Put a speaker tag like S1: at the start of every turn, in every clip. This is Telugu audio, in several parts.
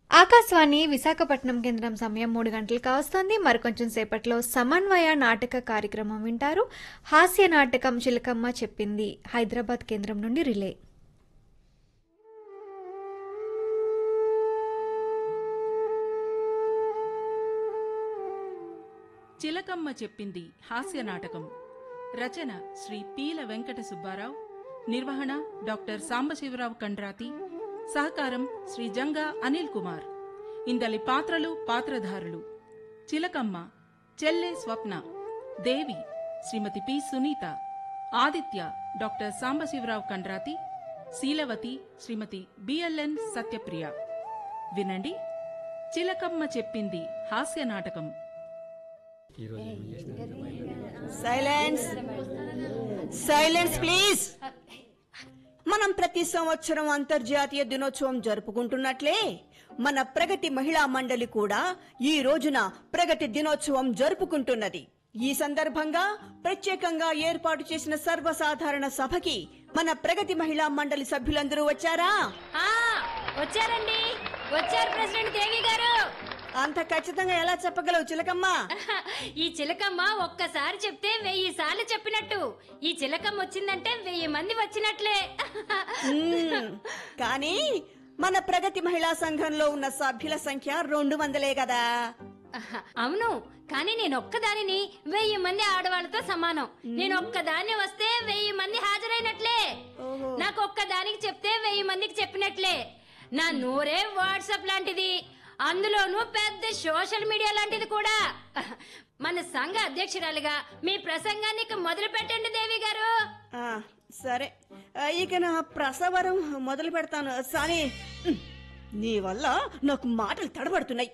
S1: ఆకాశవాణి విశాఖపట్నం కేంద్రం సమయం మూడు గంటలు కావస్తోంది మరికొంచెం సేపట్లో సమన్వయ నాటక కార్యక్రమం వింటారు హాస్య నాటకం చిలకమ్మ చెప్పింది హైదరాబాద్ కేంద్రం నుండి రిలే
S2: చిలకమ్మ చెప్పింది హాస్య నాటకం రచన శ్రీ పీల వెంకట సుబ్బారావు నిర్వహణ డాక్టర్ సాంబశివరావు కండ్రాతి సహకారం శ్రీ జంగా అనిల్ కుమార్ ఇందలి పాత్రలు పాత్రధారులు చిలకమ్మ చెల్లె Swapna Devi Shrimati P Sunitha Aditya doctor Sambasivarao Kandrathi Seelavathi Shrimati BLN Satyapriya వినండి చిలకమ్మ చెప్పింది హాస్య నాటకం
S3: సైలెన్స్ సైలెన్స్ ప్లీజ్ మనం ప్రతి సంవత్సరం అంతర్జాతీయ దినోత్సవం జరుపుకుంటున్నట్లే మన ప్రగతి మహిళా మండలి కూడా ఈ రోజున ప్రగతి దినోత్సవం జరుపుకుంటున్నది ఈ సందర్భంగా ప్రత్యేకంగా ఏర్పాటు చేసిన సర్వసాధారణ సభకి మన ప్రగతి మహిళా మండలి సభ్యులందరూ వచ్చారా
S4: ఆ వచ్చారండి వచ్చారు ప్రెసిడెంట్ దేవి గారు
S3: అంత ఖచ్చితంగా ఎలా చెప్పగలవు చిలకమ్మ
S4: ఈ చిలకమ్మ ఒక్కసారి చెప్తే వెయ్యి సార్లు చెప్పినట్టు ఈ చిలకమ్మ వచ్చిందంటే వెయ్యి మంది వచ్చినట్లే
S3: మ్మ్. కానీ మన ప్రగతి మహిళా సంఘంలో ఉన్న సభ్యుల సంఖ్య రెండు వందలే కదా
S4: అవును కానీ నేను ఒక్కదానిని వెయ్యి మంది ఆడవాళ్ళతో సమానం నేను ఒక్కదాన్ని వస్తే వెయ్యి మంది హాజరైనట్లే
S3: ఓహో.
S4: నాకు ఒక్కదానికి చెప్తే వెయ్యి మందికి చెప్పినట్లే నా నూరే వాట్సాప్ లాంటిది అందులోనూ పెద్ద సోషల్ మీడియా లాంటిది కూడా మన సంఘ అధ్యక్షురాలుగా మీ ప్రసంగాన్ని ఇక మొదలు పెట్టండి దేవి గారు
S3: ఆ, సరే ఆ, ఇక నా ప్రసవరం మొదలు పెడతాను సాని ఉమ్, నీ వల్ల నాకు మాటలు తడబడుతున్నాయి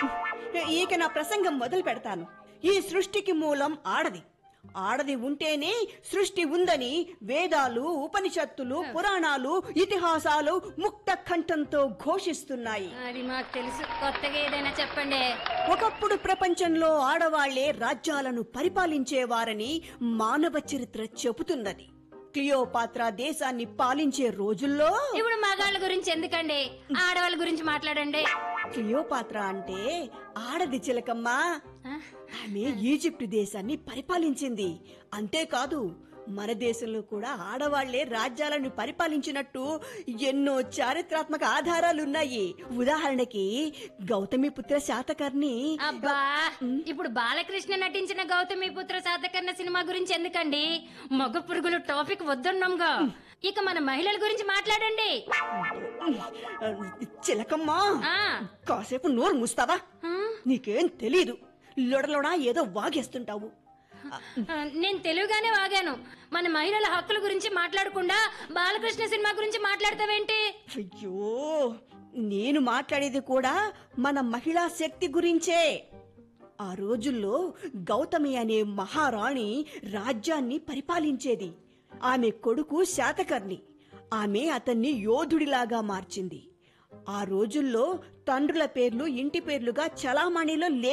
S3: ఇక నా ప్రసంగం మొదలు పెడతాను ఈ సృష్టికి మూలం ఆడది ఆడది ఉంటేనే సృష్టి ఉందని వేదాలు ఉపనిషత్తులు పురాణాలు ఇతిహాసాలు ముక్త కంఠంతో ఘోషిస్తున్నాయి
S4: అది మాకు తెలుసు కొత్తగా ఏదైనా చెప్పండి
S3: ఒకప్పుడు ప్రపంచంలో ఆడవాళ్లే రాజ్యాలను పరిపాలించేవారని మానవ చరిత్ర చెబుతున్నది క్లియోపాత్ర దేశాన్ని పాలించే రోజుల్లో
S4: ఇప్పుడు మగాళ్ళ గురించి ఎందుకండి ఆడవాళ్ళ గురించి మాట్లాడండి
S3: క్లియోపాత్ర అంటే ఆడది చిలకమ్మ ఆమె ఈజిప్ట్ దేశాన్ని పరిపాలించింది అంతేకాదు మన దేశంలో కూడా ఆడవాళ్లే రాజ్యాలను పరిపాలించినట్టు ఎన్నో చారిత్రాత్మక ఆధారాలున్నాయి ఉదాహరణకి గౌతమిపుత్ర శాతకర్ణి
S4: అబ్బా ఇప్పుడు బాలకృష్ణ నటించిన గౌతమి పుత్ర శాతకర్ణ సినిమా గురించి ఎందుకండి మగ పురుగులు టాపిక్ వద్దన్నాంగా ఇక మన మహిళల గురించి మాట్లాడండి
S3: చిలకమ్మా
S4: ఆ
S3: కాసేపు నోరు మూస్తావా నీకేం తెలీదు లొడలొడా ఏదో వాగేస్తుంటావు
S4: ఆ, నేను తెలుగుగానే వాగాను మన మహిళల హక్కుల గురించి మాట్లాడకుండా బాలకృష్ణ సినిమా గురించి మాట్లాడతావేంటి
S3: అయ్యో నేను మాట్లాడేది కూడా మన మహిళా శక్తి గురించే ఆ రోజుల్లో గౌతమి అనే మహారాణి రాజ్యాన్ని పరిపాలించేది ఆమె కొడుకు శాతకర్ణి ఆమె అతన్ని యోధుడిలాగా మార్చింది ఆ రోజుల్లో తండ్రుల పేర్లు ఇంటి పేర్లుగా చలామణిలో